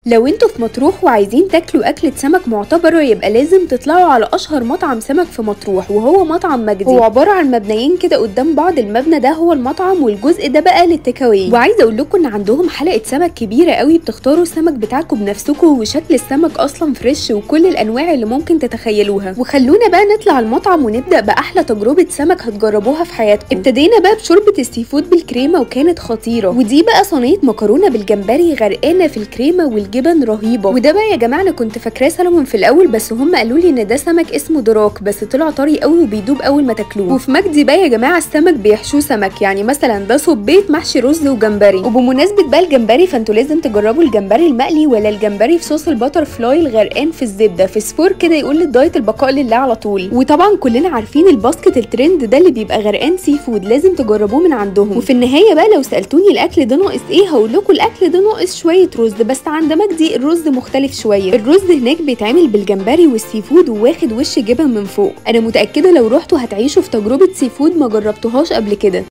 لو انتوا في مطروح وعايزين تاكلوا اكلة سمك معتبرة يبقى لازم تطلعوا على اشهر مطعم سمك في مطروح وهو مطعم مجدي هو عبارة عن مبنيين كده قدام بعض المبنى ده هو المطعم والجزء ده بقى للتكاوي وعايزة اقول لكم ان عندهم حلقة سمك كبيرة قوي بتختاروا السمك بتاعكم بنفسكم وشكل السمك اصلا فريش وكل الانواع اللي ممكن تتخيلوها وخلونا بقى نطلع المطعم ونبدأ باحلى تجربة سمك هتجربوها في حياتكم ابتدينا بقى بشوربة السي فود بالكريمة وكانت خطيرة ودي بقى صينية مكرونة بالجمبري غرقانة في الكريمة والجبن رهيبة وده بقى يا جماعة انا كنت فاكراه سلمون في الاول بس هم قالوا لي ان ده سمك اسمه دراك بس طلع طري قوي وبيدوب اول ما تاكلوه وفي مجدي بقى يا جماعة السمك بيحشوه سمك يعني مثلا ده صبيت محشي رز وجمبري وبمناسبة بقى الجمبري فانتوا لازم تجربوا الجمبري المقلي ولا الجمبري في صوص البتر فلاي الغرقان في الزبدة في سفور كده يقول للدايت البقاء لله على طول وطبعا كلنا عارفين الباسكت الترند ده اللي بيبقى غرقان سي فود لازم تجربوه من عندهم وفي النهاية بقى لو سألتوني الاكل ده ناقص ايه هقول لكم الاكل ده ناقص شوية رز بس عند مجدي الرز مختلف شوية الرز هناك بيتعمل بالجمبري والسي فود وواخد وش جبن من فوق انا متأكدة لو رحتوا هتعيشوا في تجربة سي فود ما جربتوهاش قبل كده